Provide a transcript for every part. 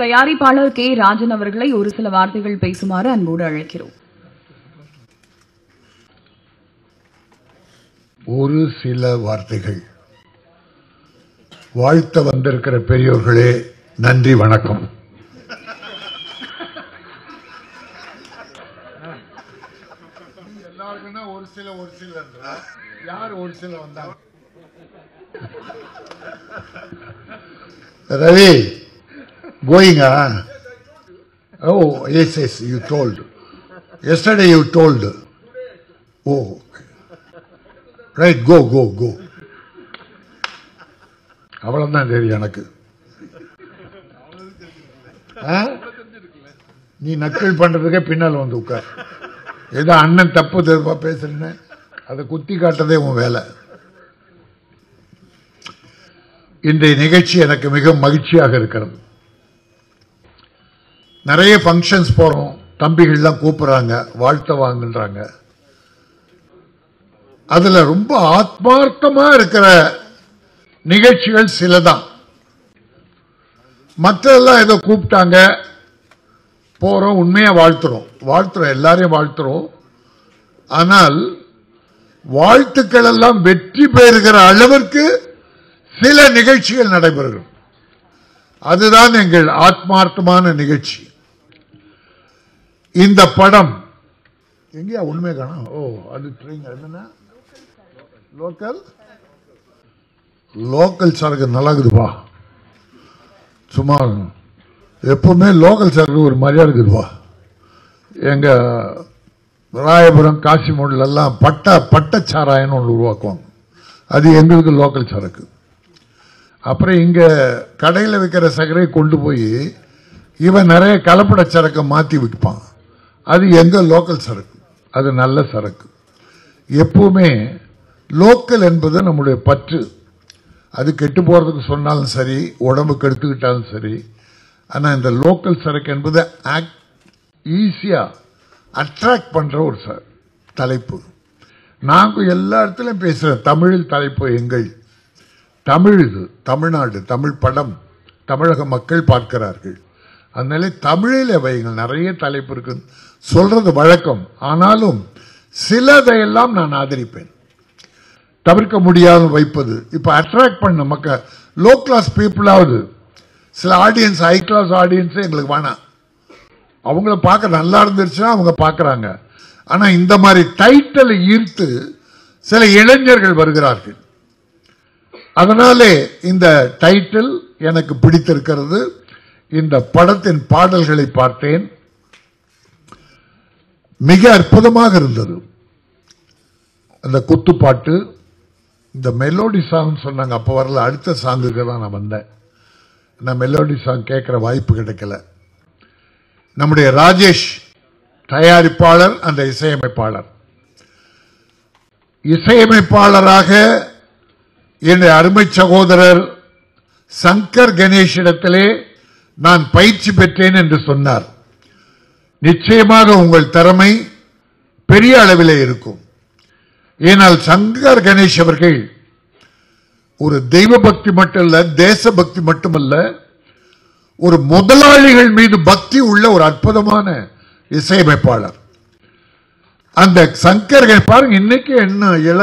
தயாரிப்பாளர் கே ராஜன் அவர்களை ஒரு சில வார்த்தைகள் பேசுமாறு அன்போடு அழைக்கிறோம் ஒரு சில வார்த்தைகள் வாழ்த்த வந்திருக்கிற பெரியோர்களே நன்றி வணக்கம் எல்லாருக்குன்னா ஒரு சில ஒரு சில யார் ஒரு சில வந்தாங்க ரவி கோயிங்கா oh yes yes you told yesterday you told oh right go go go அவ்வளவுதான் தெரியும் எனக்கு ஆ? நீ நக்கல் பண்றதுக்கே பின்னால் வந்து உட்கார் ஏதோ அண்ணன் தப்பு தப்பா பேசுறேன்னு அதை குத்தி காட்டுறதே உன் வேலை இன்றைய நிகழ்ச்சி எனக்கு மிக மகிழ்ச்சியாக இருக்கிறது நிறைய ஃபங்க்ஷன்ஸ் போறோம் தம்பிகள்லாம் கூப்பிடுறாங்க வாழ்த்த வாங்குன்றாங்க அதுல ரொம்ப ஆத்மார்த்தமா இருக்கிற நிகழ்ச்சிகள் சிலதான் மற்றதெல்லாம் ஏதோ கூப்பிட்டாங்க போறோம் உண்மையா வாழ்த்துறோம் வாழ்த்துறோம் எல்லாரையும் வாழ்த்துறோம் ஆனால் வாழ்த்துக்கள் எல்லாம் வெற்றி பெறுகிற அளவிற்கு சில நிகழ்ச்சிகள் நடைபெறுகிறது அதுதான் எங்கள் ஆத்மார்த்தமான நிகழ்ச்சி இந்த படம் எங்கேயா உண்மை காணும் ஓ அது ட்ரெயின் என்னன்னா லோக்கல் லோக்கல் சரக்கு நல்லா இருக்குதுப்பா சும்மா எப்பவுமே லோக்கல் சரக்கு ஒரு மரியாதை இருக்குதுப்பா எங்க ராயபுரம் காசிமோடில் எல்லாம் பட்ட பட்டச்சாராயம்னு ஒன்று உருவாக்குவாங்க அது எங்களுக்கு லோக்கல் சரக்கு அப்புறம் இங்க கடையில் விற்கிற சர்க்கரை கொண்டு போய் இவன் நிறைய கலப்பட சரக்கை மாற்றி விற்பான் அது எங்க லோக்கல் சரக்கு அது நல்ல சரக்கு எப்பவுமே லோக்கல் என்பது நம்முடைய பற்று அது கெட்டு போறதுக்கு சொன்னாலும் சரி உடம்புக்கு எடுத்துக்கிட்டாலும் சரி ஆனா இந்த லோக்கல் சரக்கு என்பது ஈஸியா அட்ராக்ட் பண்ற ஒரு ச- தலைப்பு நாங்க எல்லா இடத்துலயும் பேசுறேன் தமிழில் தலைப்பு எங்கள் தமிழ் இது தமிழ்நாடு தமிழ் படம் தமிழக மக்கள் பார்க்கிறார்கள் அதனால தமிழில் வைங்கள் நிறைய தலைப்பு இருக்கு சொல்றது வழக்கம் ஆனாலும் சிலதையெல்லாம் நான் ஆதரிப்பேன் தவிர்க்க முடியாத வைப்பது இப்ப அட்ராக்ட் பண்ண மக்கள் லோ கிளாஸ் பீப்புளாவது சில ஆடியன்ஸ் ஹை கிளாஸ் ஆடியன்ஸே எங்களுக்கு வேணாம் அவங்கள பார்க்க நல்லா இருந்துருச்சுன்னா அவங்க பார்க்கறாங்க ஆனா இந்த மாதிரி டைட்டில் ஈர்த்து சில இளைஞர்கள் வருகிறார்கள் அதனாலே இந்த டைட்டில் எனக்கு பிடித்திருக்கிறது இந்த படத்தின் பாடல்களை பார்த்தேன் மிக அற்புதமாக இருந்தது அந்த குத்துப்பாட்டு இந்த மெலோடி சாங் சொன்னாங்க அப்போ வரல அடுத்த சாங்குக்கு தான் நான் வந்தேன் நான் மெலோடி சாங் கேட்குற வாய்ப்பு கிடைக்கல நம்முடைய ராஜேஷ் தயாரிப்பாளர் அந்த இசையமைப்பாளர் இசையமைப்பாளராக என்னுடைய அருமை சகோதரர் சங்கர் கணேஷிடத்திலே நான் பயிற்சி பெற்றேன் என்று சொன்னார் நிச்சயமாக உங்கள் திறமை பெரிய அளவிலே இருக்கும் ஏனால் சங்கர் கணேஷ் அவர்கள் ஒரு தெய்வ பக்தி மட்டும் இல்ல தேசபக்தி மட்டுமல்ல ஒரு முதலாளிகள் மீது பக்தி உள்ள ஒரு அற்புதமான இசையமைப்பாளர் அந்த சங்கர் கணேஷ் பாருங்க இன்னைக்கு என்ன இள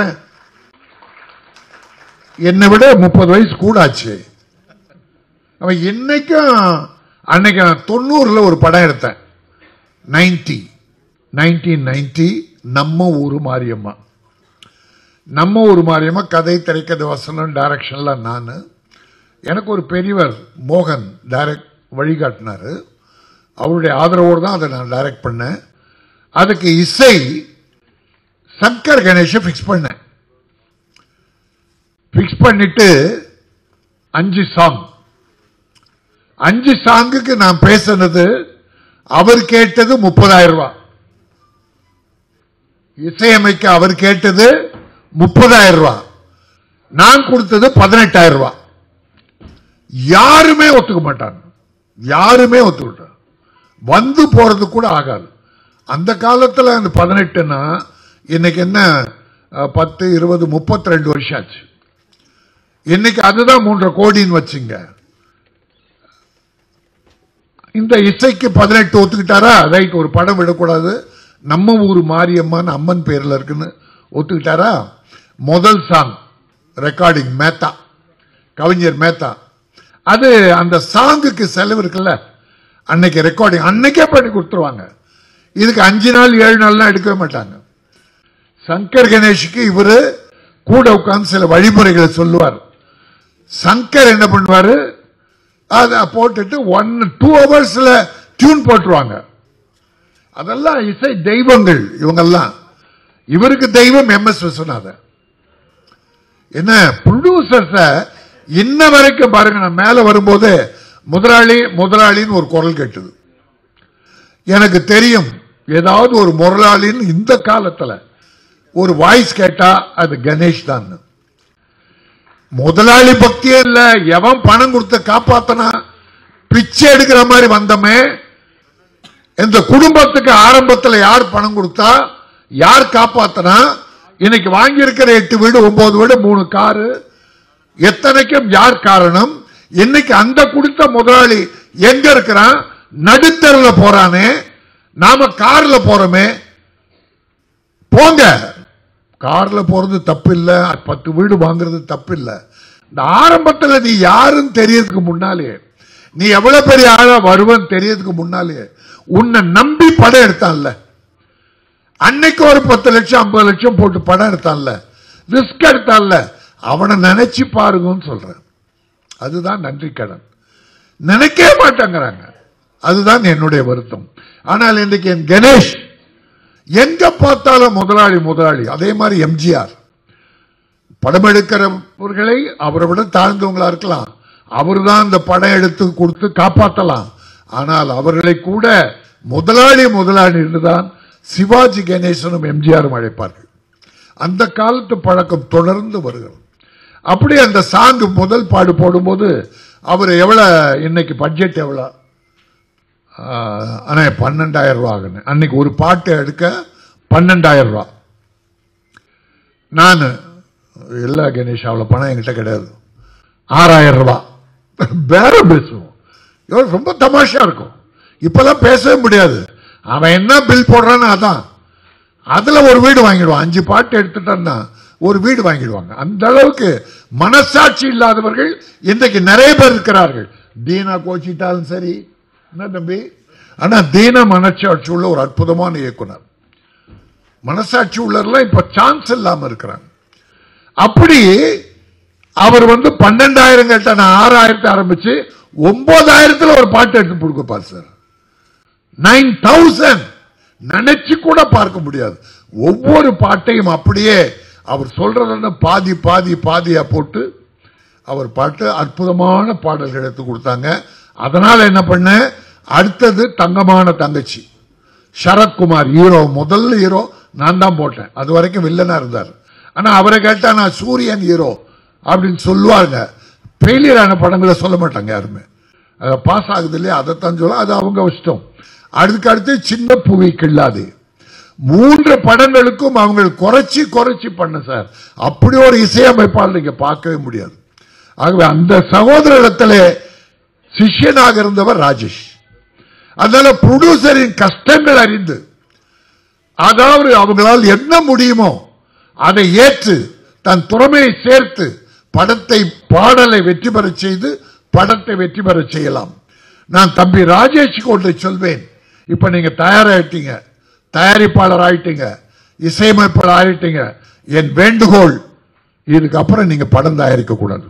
என்னை விட முப்பது வயசு கூடாச்சு அவன் இன்னைக்கும் அன்னைக்கு நான் தொண்ணூறுல ஒரு படம் எடுத்தேன் நைன்டி நைன்டீன் நைன்டி நம்ம ஊரு மாரியம்மா நம்ம ஊர் மாரியம்மா கதை திரைக்கதை வசனம் டைரக்ஷன்லாம் நான் எனக்கு ஒரு பெரியவர் மோகன் டைரக்ட் வழிகாட்டினாரு அவருடைய ஆதரவோடு தான் அதை நான் டைரக்ட் பண்ணேன் அதுக்கு இசை சங்கர் கணேஷை ஃபிக்ஸ் பண்ணேன் ஃபிக்ஸ் பண்ணிட்டு அஞ்சு சாங் அஞ்சு சாங்குக்கு நான் பேசினது அவர் கேட்டது முப்பதாயிரம் ரூபாய் இசையமைக்க அவர் கேட்டது முப்பதாயிரம் ரூபாய் நான் கொடுத்தது பதினெட்டாயிரம் ரூபாய் யாருமே ஒத்துக்க மாட்டாங்க யாருமே ஒத்துக்கிட்டாங்க வந்து போறது கூட ஆகாது அந்த காலத்துல அந்த பதினெட்டுனா இன்னைக்கு என்ன அஹ், பத்து இருபது முப்பத்தி ரெண்டு வருஷம் ஆச்சு இன்னைக்கு அதுதான் மூன்றரை கோடின்னு வச்சுங்க இந்த இசைக்கு பதினெட்டு ஒத்துக்கிட்டாரா ரைட் ஒரு படம் விடக்கூடாது நம்ம ஊர் மாரியம்மன் அம்மன் பேர்ல இருக்குன்னு ஒத்துக்கிட்டாரா முதல் சாங் ரெக்கார்டிங் மேத்தா கவிஞர் மேத்தா அது அந்த சாங்குக்கு செலவு இருக்குல்ல அன்னைக்கு ரெக்கார்டிங் அன்னைக்கே பண்ணி கொடுத்துருவாங்க இதுக்கு அஞ்சு நாள் ஏழு நாள்லாம் எடுக்கவே மாட்டாங்க சங்கர் கணேஷுக்கு இவரு கூட உட்கார்ந்து சில வழிமுறைகளை சொல்லுவார் சங்கர் என்ன பண்ணுவாரு அதை போட்டுட்டு ஒன் டூ ஹவர்ஸ்ல டியூன் போட்டுருவாங்க அதெல்லாம் இசை தெய்வங்கள் இவங்கெல்லாம் இவருக்கு தெய்வம் எம் எஸ் விஸ்வநாதன் என்ன ப்ரொடியூசர்ஸ இன்ன வரைக்கும் பாருங்க நான் மேல வரும்போது முதலாளி முதலாளின்னு ஒரு குரல் கேட்டது எனக்கு தெரியும் ஏதாவது ஒரு முதலாளின்னு இந்த காலத்துல ஒரு வாய்ஸ் கேட்டா அது கணேஷ் தான் முதலாளி பக்தியே இல்ல எவன் பணம் கொடுத்து காப்பாத்தனா பிச்சை எடுக்கிற மாதிரி வந்தமே இந்த குடும்பத்துக்கு ஆரம்பத்தில் யார் பணம் கொடுத்தா யார் காப்பாத்தனா இன்னைக்கு வாங்கி இருக்கிற எட்டு வீடு ஒன்பது வீடு மூணு காரு எத்தனைக்கும் யார் காரணம் இன்னைக்கு அந்த கொடுத்த முதலாளி எங்க இருக்கிறான் நடுத்தருல போறானே நாம கார்ல போறோமே போங்க கார்ல போறது தப்பு இல்ல பத்து வீடு வாங்குறது தப்பு இல்ல இந்த ஆரம்பத்துல நீ யாருன்னு தெரியறதுக்கு முன்னாலே நீ எவ்வளவு பெரிய ஆளா வருவன்னு தெரியறதுக்கு முன்னாலே உன்னை நம்பி படம் எடுத்தான்ல அன்னைக்கு ஒரு பத்து லட்சம் ஐம்பது லட்சம் போட்டு படம் எடுத்தான்ல ரிஸ்க் எடுத்தான்ல அவனை நினைச்சு பாருங்கன்னு சொல்றேன் அதுதான் நன்றி கடன் நினைக்கவே மாட்டேங்கிறாங்க அதுதான் என்னுடைய வருத்தம் ஆனால் இன்றைக்கு என் கணேஷ் எங்க பார்த்தாலும் முதலாளி முதலாளி அதே மாதிரி எம்ஜிஆர் படம் எடுக்கிறவர்களை அவரை விட தாழ்ந்தவங்களா இருக்கலாம் அவர்தான் அந்த படம் எடுத்து கொடுத்து காப்பாற்றலாம் ஆனால் அவர்களை கூட முதலாளி முதலாளி என்றுதான் சிவாஜி கணேசனும் எம்ஜிஆரும் அழைப்பார்கள் அந்த காலத்து பழக்கம் தொடர்ந்து வருகிறது அப்படி அந்த சாங்கு முதல் பாடு போடும்போது அவர் எவ்வளவு இன்னைக்கு பட்ஜெட் எவ்வளவு ஆஹ், அண்ணே பன்னெண்டாயிரம் ரூபா ஆகுன்னு அன்னைக்கு ஒரு பாட்டு எடுக்க பன்னெண்டாயிரம் ரூபா நான் இல்ல கணேஷ் அவ்வளவு பணம் என்கிட்ட கிடையாது ஆறாயிரம் ரூபாய் பேரம் பேசுவோம் இவன் ரொம்ப தமாஷா இருக்கும் இப்பெல்லாம் பேசவே முடியாது அவன் என்ன பில் போடுறான்னு அதான் அதுல ஒரு வீடு வாங்கிடுவான் அஞ்சு பாட்டு எடுத்துட்டான்னா ஒரு வீடு வாங்கிடுவாங்க அந்த அளவுக்கு மனசாட்சி இல்லாதவர்கள் இன்றைக்கு நிறைய பேர் இருக்கிறார்கள் தீனா கோச்சிட்டாலும் சரி என்ன தம்பி ஆனா தீன மனசாட்சி உள்ள ஒரு அற்புதமான இயக்குனர் மனசாட்சி உள்ளவர்கள் இப்ப சான்ஸ் இல்லாம இருக்கிறாங்க அப்படி அவர் வந்து பன்னெண்டாயிரம் கேட்ட நான் ஆறாயிரத்தை ஆரம்பிச்சு ஒன்பதாயிரத்துல ஒரு பாட்டு எடுத்து கொடுப்பார் சார் நைன் தௌசண்ட் நினைச்சு கூட பார்க்க முடியாது ஒவ்வொரு பாட்டையும் அப்படியே அவர் சொல்றத பாதி பாதி பாதியா போட்டு அவர் பாட்டு அற்புதமான பாடல்கள் எடுத்து கொடுத்தாங்க அதனால என்ன பண்ண அடுத்தது தங்கமான தங்கச்சி சரத்குமார் ஹீரோ முதல் ஹீரோ நான் தான் போட்டேன் அது வரைக்கும் வில்லனா இருந்தார் ஆனா அவரை கேட்டா நான் சூரியன் ஹீரோ அப்படின்னு சொல்லுவாங்க ஃபெயிலியர் ஆன படங்களை சொல்ல மாட்டாங்க யாருமே பாஸ் ஆகுது இல்லையா அதைத்தான் சொல்ல அது அவங்க இஷ்டம் அதுக்கு அடுத்து சின்ன புவி கிள்ளாது மூன்று படங்களுக்கும் அவங்க குறைச்சி குறைச்சி பண்ண சார் அப்படி ஒரு இசையமைப்பாளர் நீங்க பார்க்கவே முடியாது ஆகவே அந்த சகோதரத்திலே சிஷ்யனாக இருந்தவர் ராஜேஷ் அதனால ப்ரொடியூசரின் கஷ்டங்கள் அறிந்து அதாவது அவங்களால் என்ன முடியுமோ அதை ஏற்று தன் திறமையை சேர்த்து படத்தை பாடலை வெற்றி பெறச் செய்து படத்தை வெற்றி பெறச் செய்யலாம் நான் தம்பி ராஜேஷுக்கு ஒன்றை சொல்வேன் இப்ப நீங்க தயாராயிட்டீங்க தயாரிப்பாளர் ஆயிட்டீங்க இசையமைப்பாளர் ஆயிட்டீங்க என் வேண்டுகோள் இதுக்கப்புறம் நீங்க படம் தயாரிக்க கூடாது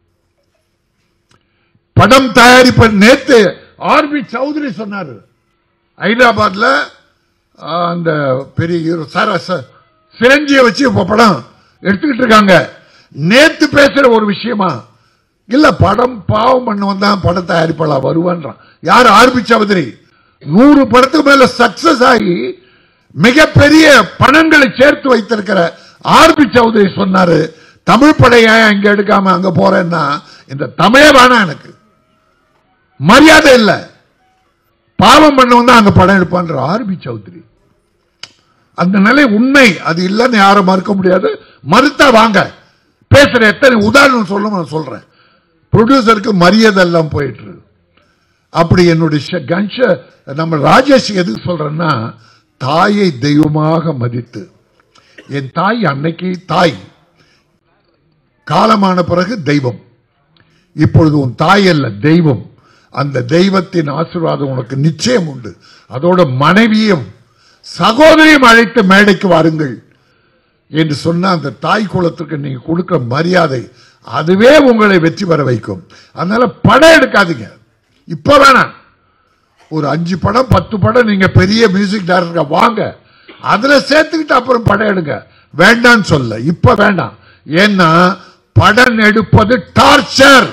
படம் தயாரிப்ப நேத்து ஆர்பி சௌத்ரி சொன்னாரு ஹைதராபாத்ல ஆ, அந்த பெரிய hero, சார் சார் சிரஞ்சிய வச்சு இப்ப படம் எடுத்துக்கிட்டு இருக்காங்க நேத்து பேசுற ஒரு விஷயமா இல்ல படம் பாவம் பண்ண வந்தா படம் தயாரிப்பாளா வருவான்றான் யார் ஆர்பி சௌத்ரி நூறு படத்துக்கு மேல சக்சஸ் ஆகி மிகப்பெரிய பணங்களை சேர்த்து வைத்திருக்கிற ஆர்பி சௌத்ரி சொன்னாரு தமிழ் படையா இங்க எடுக்காம அங்க போறேன்னா இந்த தமிழே வேணாம் எனக்கு மரியாதை இல்ல பாவம் பண்ணவன் தான் அங்க படம் எடுப்பான்ற ஆர்பி சௌத்ரி அந்த நிலை உண்மை அது இல்லைன்னு யாரும் மறுக்க முடியாது மறுத்தா வாங்க பேசுற எத்தனை உதாரணம் சொல்ல நான் சொல்றேன் ப்ரொடியூசருக்கு மரியாதை எல்லாம் போயிட்டு இருக்கு. அப்படி என்னுடைய ஷ- கன்ஷ நம்ம ராஜேஷ் எதுக்கு சொல்றேன்னா தாயை தெய்வமாக மதித்து என் தாய் அன்னைக்கு தாய் காலமான பிறகு தெய்வம் இப்பொழுது உன் தாய் அல்ல தெய்வம் அந்த தெய்வத்தின் ஆசீர்வாதம் உனக்கு நிச்சயம் உண்டு அதோட மனைவியும் சகோதரியும் அழைத்து மேடைக்கு வாருங்கள் என்று சொன்ன அந்த தாய் குலத்துக்கு நீங்க கொடுக்கிற மரியாதை அதுவே உங்களை வெற்றி பெற வைக்கும் அதனால படம் எடுக்காதீங்க இப்ப வேணாம் ஒரு அஞ்சு படம் பத்து படம் நீங்க பெரிய மியூசிக் டைரக்டர் வாங்க அதுல சேர்த்துக்கிட்டு அப்புறம் படம் எடுங்க வேண்டாம்னு சொல்ல இப்ப வேண்டாம் ஏன்னா படம் எடுப்பது டார்ச்சர்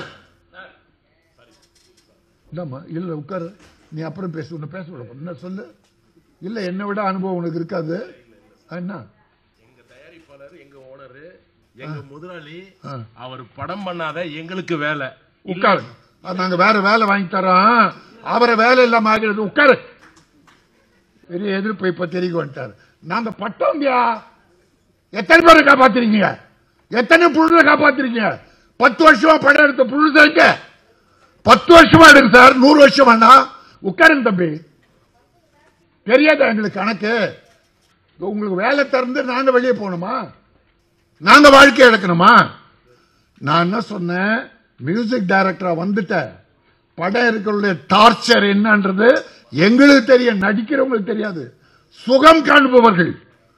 இல்லம்மா இல்ல உட்காரு நீ அப்புறம் பேசு உன்னை பேச விட என்ன சொல்லு இல்ல என்னை விட அனுபவம் உனக்கு இருக்காது என்ன எங்க தயாரிப்பாளர் எங்க ஓனரு எங்க முதலாளி ஆ. அவர் படம் பண்ணாத எங்களுக்கு வேலை உட்காரு அது நாங்க வேற வேலை வாங்கி தரோம் அவரை வேலை இல்லாம ஆகிறது உட்காரு பெரிய எதிர்ப்பு இப்ப தெரிய வந்துட்டாரு நாங்க பட்டோம்பியா எத்தனை பேரை காப்பாத்திருக்கீங்க எத்தனை புழுதை காப்பாத்திருக்கீங்க பத்து வருஷமா படம் எடுத்த புழுதைங்க பத்து வருஷமா எடுக்கு சார் நூறு வருஷம் வேண்டாம் உட்காருங்க தம்பி தெரியாதா எங்களுக்கு கணக்கு உங்களுக்கு வேலை திறந்து நாங்க வெளியே போகணுமா நாங்க வாழ்க்கை எடுக்கணுமா நான் என்ன சொன்னேன் மியூசிக் டைரக்டரா வந்துட்டேன் படம் இருக்கிற டார்ச்சர் என்னன்றது எங்களுக்கு தெரியும் நடிக்கிறவங்களுக்கு தெரியாது சுகம் காண்பவர்கள்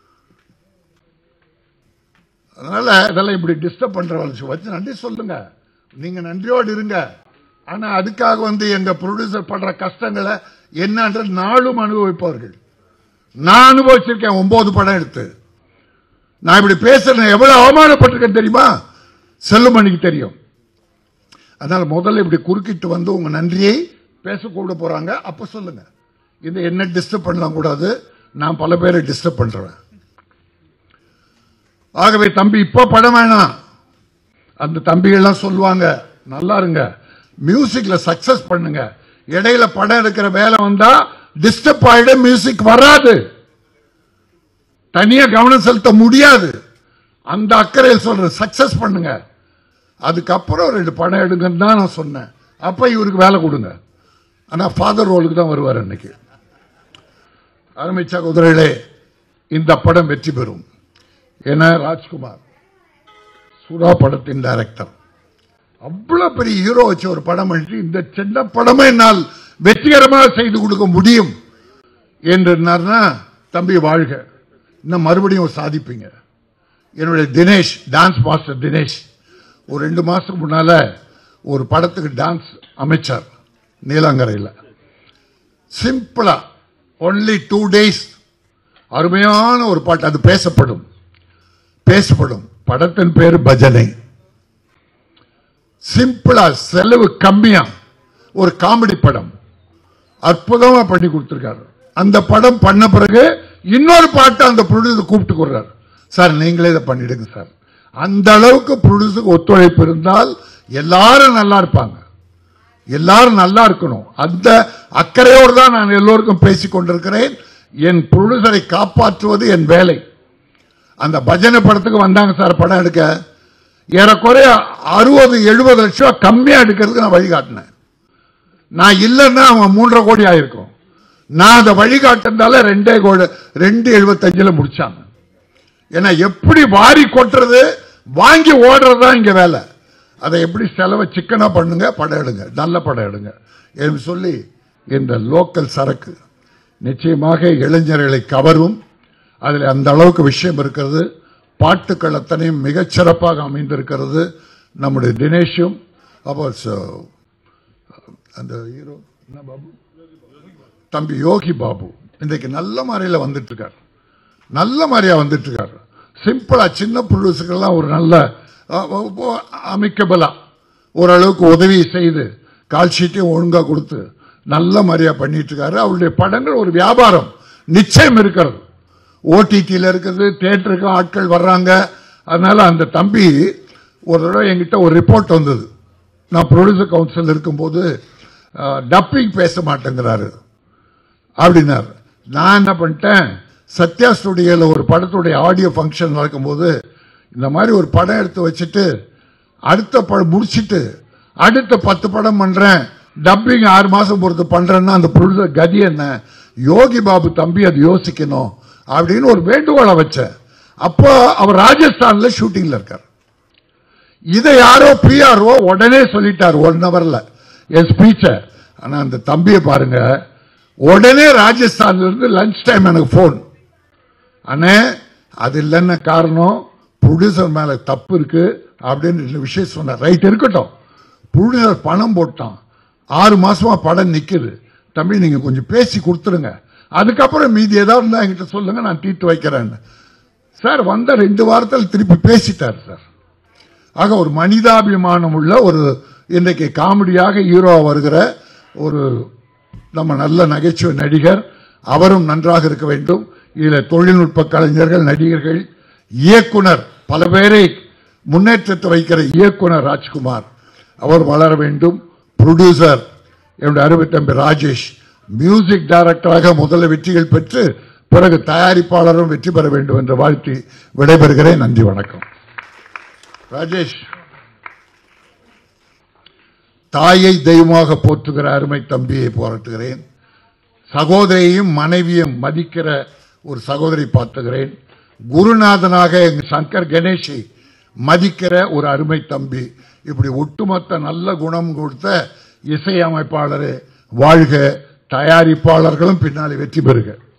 அதனால இதெல்லாம் இப்படி டிஸ்டர்ப் பண்றவங்க வச்சு நன்றி சொல்லுங்க நீங்க நன்றியோடு இருங்க ஆனா அதுக்காக வந்து எங்க ப்ரொடியூசர் படுற கஷ்டங்களை என்னன்றது நாளும் அனுபவிப்பவர்கள் நான் அனுபவிச்சிருக்கேன் ஒன்பது படம் எடுத்து நான் இப்படி பேசுறேன் எவ்வளவு அவமானப்பட்டிருக்கேன் தெரியுமா செல்லுமணிக்கு தெரியும் அதனால முதல்ல இப்படி குறுக்கிட்டு வந்து உங்க நன்றியை பேச கூட போறாங்க அப்ப சொல்லுங்க இது என்ன டிஸ்டர்ப் பண்ணலாம் கூடாது நான் பல பேரை டிஸ்டர்ப் பண்றேன் ஆகவே தம்பி இப்ப படம் வேணாம் அந்த தம்பிகள்லாம் சொல்லுவாங்க நல்லா இருங்க மியூசிக்ல சக்சஸ் பண்ணுங்க இடையில படம் எடுக்கிற வேலை வந்தா டிஸ்டர்ப் ஆயிட மியூசிக் வராது தனியா கவனம் செலுத்த முடியாது அந்த அக்கறையில் சொல்ற சக்சஸ் பண்ணுங்க அதுக்கப்புறம் ரெண்டு படம் எடுங்கன்னு தான் நான் சொன்னேன் அப்ப இவருக்கு வேலை கொடுங்க ஆனா ஃபாதர் ரோலுக்கு தான் வருவார் அன்னைக்கு அருமை சகோதரர்களே இந்த படம் வெற்றி பெறும் என ராஜ்குமார் சுறா படத்தின் டைரக்டர் அவ்வளவு பெரிய ஹீரோ வச்சு ஒரு படம் பண்ணி இந்த சின்ன படமே என்னால் வெற்றிகரமாக செய்து கொடுக்க முடியும் என்றார்னா தம்பி வாழ்க இன்னும் மறுபடியும் சாதிப்பீங்க என்னுடைய தினேஷ் டான்ஸ் மாஸ்டர் தினேஷ் ஒரு ரெண்டு மாசத்துக்கு முன்னால ஒரு படத்துக்கு டான்ஸ் அமைச்சார் நீலாங்கரையில் சிம்பிளா ஒன்லி டூ டேஸ் அருமையான ஒரு பாட்டு அது பேசப்படும் பேசப்படும் படத்தின் பேரு பஜனை சிம்பிளா செலவு கம்மியா ஒரு காமெடி படம் அற்புதமா பண்ணி கொடுத்திருக்காரு அந்த படம் பண்ண பிறகு இன்னொரு பாட்டு அந்த ப்ரொடியூசர் கூப்பிட்டு கொடுறாரு சார் நீங்களே இதை பண்ணிடுங்க சார் அந்த அளவுக்கு ப்ரொடியூசருக்கு ஒத்துழைப்பு இருந்தால் எல்லாரும் நல்லா இருப்பாங்க எல்லாரும் நல்லா இருக்கணும் அந்த அக்கறையோடு தான் நான் எல்லோருக்கும் பேசிக் கொண்டிருக்கிறேன் என் ப்ரொடியூசரை காப்பாற்றுவது என் வேலை அந்த பஜனை படத்துக்கு வந்தாங்க சார் படம் எடுக்க ஏறக்குறைய அறுபது எழுபது லட்சம் ரூபாய் கம்மியா எடுக்கிறதுக்கு நான் வழிகாட்டினேன் நான் இல்லைன்னா அவன் மூன்றரை கோடி ஆயிருக்கும் நான் அதை வழிகாட்டினால ரெண்டே கோடி ரெண்டு எழுபத்தஞ்சுல முடிச்சாங்க ஏன்னா எப்படி வாரி கொட்டுறது வாங்கி ஓடுறது தான் இங்க வேலை அதை எப்படி செலவை சிக்கனா பண்ணுங்க படம் எடுங்க நல்ல படம் எடுங்க என்று சொல்லி இந்த லோக்கல் சரக்கு நிச்சயமாக இளைஞர்களை கவரும் அதில் அந்த அளவுக்கு விஷயம் இருக்கிறது பாட்டுக்கள் அத்தனையும் மிகச் சிறப்பாக அமைந்திருக்கிறது நம்முடைய தினேஷும் அப்போ ச- அந்த ஹீரோ என்ன பாபு தம்பி யோகி பாபு இன்றைக்கு நல்ல மாதிரியில வந்துட்டு இருக்கார் நல்ல மாதிரியா வந்துட்டு இருக்காரு சிம்பிளா சின்ன ப்ரொடியூசருக்கெல்லாம் ஒரு நல்ல அமைக்கபலா ஓரளவுக்கு உதவி செய்து கால் ஷீட்டையும் ஒழுங்கா கொடுத்து நல்ல மாதிரியா பண்ணிட்டு இருக்காரு அவருடைய படங்கள் ஒரு வியாபாரம் நிச்சயம் இருக்கிறது ஓடிடியில் இருக்குது தியேட்டருக்கு ஆட்கள் வர்றாங்க அதனால அந்த தம்பி ஒரு தடவை என்கிட்ட ஒரு ரிப்போர்ட் வந்தது நான் ப்ரொடியூசர் கவுன்சில் இருக்கும்போது டப்பிங் பேச மாட்டேங்கிறாரு அப்படின்னார் நான் என்ன பண்ணிட்டேன் சத்யா ஸ்டுடியோல ஒரு படத்துடைய ஆடியோ ஃபங்க்ஷன் நடக்கும்போது இந்த மாதிரி ஒரு படம் எடுத்து வச்சுட்டு அடுத்த படம் முடிச்சிட்டு அடுத்த பத்து படம் பண்றேன் டப்பிங் ஆறு மாசம் பொறுத்து பண்றேன்னா அந்த ப்ரொடியூசர் கதி என்ன யோகி பாபு தம்பி அது யோசிக்கணும் அப்படின்னு ஒரு வேண்டுகோளை வச்சேன் அப்போ அவர் ராஜஸ்தான்ல ஷூட்டிங்ல இருக்கார் இதை யாரோ பிஆர்ஓ உடனே சொல்லிட்டார் ஒன் ஹவர்ல என் ஸ்பீச்ச ஆனா அந்த தம்பியை பாருங்க உடனே ராஜஸ்தான்ல இருந்து லஞ்ச் டைம் எனக்கு போன் அண்ணே அது இல்லைன்னு காரணம் ப்ரொடியூசர் மேல தப்பு இருக்கு அப்படின்னு இந்த விஷயம் சொன்னார் ரைட் இருக்கட்டும் ப்ரொடியூசர் பணம் போட்டான் ஆறு மாசமா படம் நிக்குது தம்பி நீங்க கொஞ்சம் பேசி கொடுத்துருங்க அதுக்கப்புறம் மீதி ஏதாவது இருந்தா என்கிட்ட சொல்லுங்க நான் தீர்த்து வைக்கிறேன்னு சார் வந்த ரெண்டு வாரத்தில் திருப்பி பேசிட்டார் சார் ஆக ஒரு மனிதாபிமானம் உள்ள ஒரு இன்றைக்கு காமெடியாக ஹீரோ வருகிற ஒரு நம்ம நல்ல நகைச்சுவை நடிகர் அவரும் நன்றாக இருக்க வேண்டும் இதுல தொழில்நுட்ப கலைஞர்கள் நடிகர்கள் இயக்குனர் பல பேரை முன்னேற்றத்தை வைக்கிற இயக்குனர் ராஜ்குமார் அவர் வளர வேண்டும் ப்ரொடியூசர் என்னுடைய அருமை தம்பி ராஜேஷ் மியூசிக் டைரக்டராக முதல்ல வெற்றிகள் பெற்று பிறகு தயாரிப்பாளரும் வெற்றி பெற வேண்டும் என்று வாழ்த்தி விடைபெறுகிறேன் நன்றி வணக்கம் ராஜேஷ் தாயை தெய்வமாக போற்றுகிற அருமை தம்பியை போராட்டுகிறேன் சகோதரியையும் மனைவியும் மதிக்கிற ஒரு சகோதரி பார்த்துகிறேன் குருநாதனாக எங்க சங்கர் கணேஷை மதிக்கிற ஒரு அருமை தம்பி இப்படி ஒட்டுமொத்த நல்ல குணம் கொடுத்த இசையமைப்பாளரே வாழ்க தயாரிப்பாளர்களும் பின்னாலே வெற்றி பெறுக